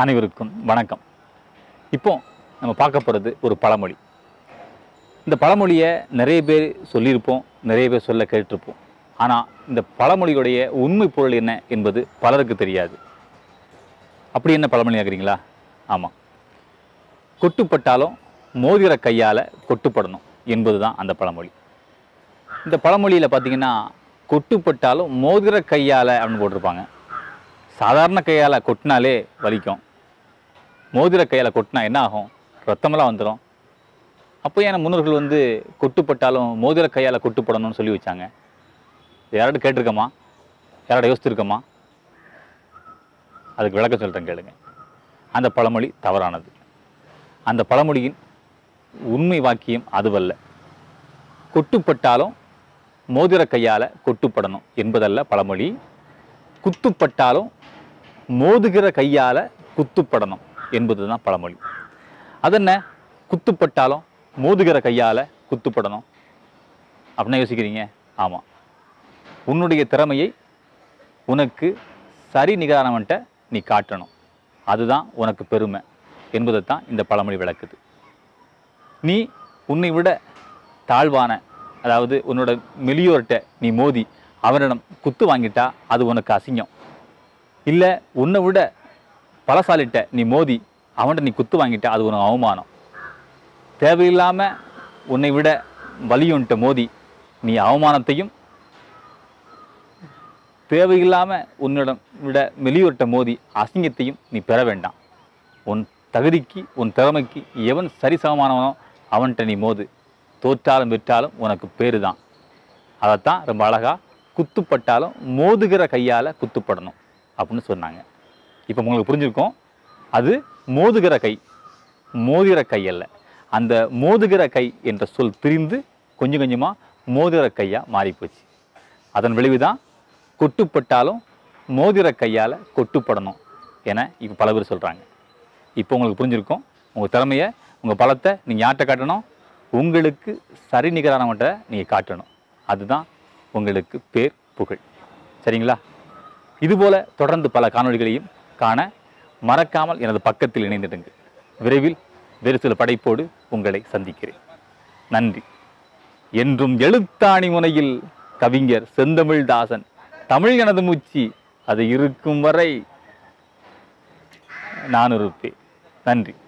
அனைவருக்கும் வணக்கம் இப்போ நம்ம பார்க்க போகிறது ஒரு பழமொழி இந்த பழமொழியை நிறைய பேர் சொல்லியிருப்போம் நிறைய பேர் சொல்ல கேட்டிருப்போம் ஆனால் இந்த பழமொழியுடைய உண்மை பொருள் என்ன என்பது பலருக்கு தெரியாது அப்படி என்ன பழமொழி ஆகுறீங்களா ஆமாம் கொட்டுப்பட்டாலும் மோதிர கையால் கொட்டுப்படணும் என்பது தான் அந்த பழமொழி இந்த பழமொழியில் பார்த்தீங்கன்னா கொட்டுப்பட்டாலும் மோதிர கையால் அப்படின்னு போட்டிருப்பாங்க சாதாரண கையால் கொட்டினாலே வலிக்கும் மோதிர கையால் கொட்டினா என்ன ஆகும் ரத்தமெல்லாம் வந்துடும் அப்போ ஏன் நம்ம முன்னோர்கள் வந்து கொட்டுப்பட்டாலும் மோதிர கையால் கொட்டுப்படணும்னு சொல்லி வச்சாங்க யாராவது கேட்டிருக்கோமா யாராவது யோசிச்சிருக்கோமா அதுக்கு விளக்கம் சொல்கிறேன் கேளுங்க அந்த பழமொழி தவறானது அந்த பழமொழியின் உண்மை வாக்கியம் அதுவல்ல கொட்டுப்பட்டாலும் மோதிர கையால் கொட்டுப்படணும் என்பதல்ல பழமொழி குத்துப்பட்டாலும் மோதுகிற கையால் குத்துப்படணும் என்பது தான் பழமொழி அதென்ன குத்துப்பட்டாலும் மோதுகிற கையால் குத்துப்படணும் அப்படின்னா யோசிக்கிறீங்க ஆமாம் உன்னுடைய திறமையை உனக்கு சரி நிகரானவன்ட்ட நீ காட்டணும் அதுதான் உனக்கு பெருமை என்பதைத்தான் இந்த பழமொழி விளக்குது நீ உன்னை விட தாழ்வான அதாவது உன்னோட மெலியோர்கிட்ட நீ மோதி அவனிடம் குத்து வாங்கிட்டா அது உனக்கு அசிங்கம் இல்லை உன்னை விட பலசாலிட்ட நீ மோதி அவன்கிட்ட நீ குத்து வாங்கிட்டா அது உனக்கு அவமானம் தேவையில்லாமல் உன்னை விட வலியுன்ட்ட மோதி நீ அவமானத்தையும் தேவையில்லாமல் உன்னிடம் விட மெலியோர்கிட்ட மோதி அசிங்கத்தையும் நீ பெற வேண்டாம் உன் தகுதிக்கு உன் திறமைக்கு எவன் சரிசமமானவனோ அவன்கிட்ட நீ மோது தோற்றாலும் வெற்றாலும் உனக்கு பேரு தான் அதைத்தான் ரொம்ப அழகாக குத்துப்பட்டாலும் மோதுகிற கையால் குத்துப்படணும் அப்படின்னு சொன்னாங்க இப்போ உங்களுக்கு புரிஞ்சிருக்கும் அது மோதுகிற கை மோதிர கை அல்ல அந்த மோதுகிற கை என்ற சொல் பிரிந்து கொஞ்சம் கொஞ்சமாக மோதிர கையாக மாறிப்போச்சு அதன் விளைவு தான் கொட்டுப்பட்டாலும் மோதிர கையால் கொட்டுப்படணும் என இப்போ பல பேர் சொல்கிறாங்க இப்போ உங்களுக்கு புரிஞ்சிருக்கும் உங்கள் திறமையை உங்கள் பலத்தை நீங்கள் யார்கிட்ட காட்டணும் உங்களுக்கு சரி நிகரானவன்ட்ட நீங்கள் காட்டணும் அதுதான் உங்களுக்கு பேர் புகழ் சரிங்களா இதுபோல தொடர்ந்து பல காணொளிகளையும் காண மறக்காமல் எனது பக்கத்தில் இணைந்திடுங்க விரைவில் வேறு சில படைப்போடு உங்களை சந்திக்கிறேன் நன்றி என்றும் எழுத்தாணி முனையில் கவிஞர் செந்தமிழ்தாசன் தமிழ் எனது மூச்சு அது இருக்கும் வரை நான் இருப்பேன் நன்றி